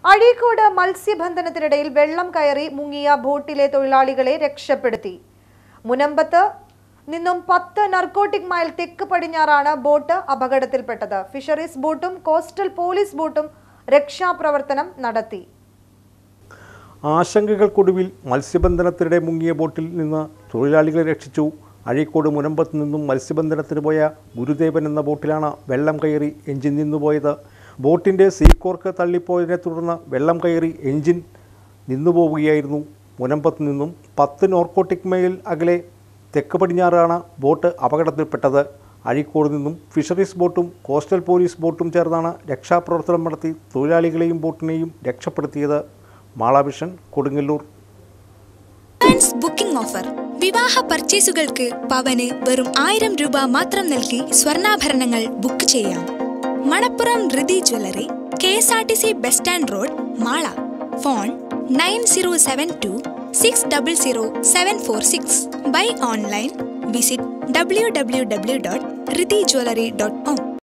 അഴീക്കോട് മത്സ്യബന്ധനത്തിനിടയിൽ വെള്ളം കയറി മുങ്ങിയ ബോട്ടിലെ തൊഴിലാളികളെ രക്ഷപ്പെടുത്തി മുനമ്പത്ത് നിന്നും പത്ത് നർക്കോട്ടിക് മൈൽ തെക്ക് പടിഞ്ഞാറാണ് ബോട്ട് അപകടത്തിൽപ്പെട്ടത് ഫിഷറീസ് ബോട്ടും കോസ്റ്റൽ പോലീസ് ബോട്ടും രക്ഷാപ്രവർത്തനം നടത്തി ആശങ്കകൾക്കൊടുവിൽ മത്സ്യബന്ധനത്തിനിടെ മുങ്ങിയ ബോട്ടിൽ നിന്ന് തൊഴിലാളികളെ രക്ഷിച്ചു അഴീക്കോട് മുനമ്പത്ത് നിന്നും മത്സ്യബന്ധനത്തിന് പോയ ഗുരുദേവൻ എന്ന ബോട്ടിലാണ് വെള്ളം കയറി എഞ്ചിൻ നിന്നുപോയത് ബോട്ടിൻ്റെ സീക്കോർക്ക് തള്ളിപ്പോയതിനെ തുടർന്ന് വെള്ളം കയറി എഞ്ചിൻ നിന്നുപോവുകയായിരുന്നു മുനമ്പത്ത് നിന്നും പത്ത് നോർക്കോട്ടിക് മൈൽ അകലെ തെക്ക് പടിഞ്ഞാറാണ് ബോട്ട് അപകടത്തിൽപ്പെട്ടത് അഴീക്കോട് നിന്നും ഫിഷറീസ് ബോട്ടും കോസ്റ്റൽ പോലീസ് ബോട്ടും ചേർന്നാണ് രക്ഷാപ്രവർത്തനം നടത്തി തൊഴിലാളികളെയും ബോട്ടിനെയും രക്ഷപ്പെടുത്തിയത് മാളാഭിഷൻ കൊടുങ്ങല്ലൂർ അഡ്വാൻസ് ബുക്കിംഗ് ഓഫർ വിവാഹ പർച്ചേസുകൾക്ക് പവന് വെറും ആയിരം രൂപ മാത്രം നൽകി സ്വർണ്ണാഭരണങ്ങൾ ബുക്ക് ചെയ്യാം Manappuram Rithi jewellery K S R T C bus stand road Mala phone nine zero seven two six double zero seven four six by online visit W W W dot Rithi jewellery dot com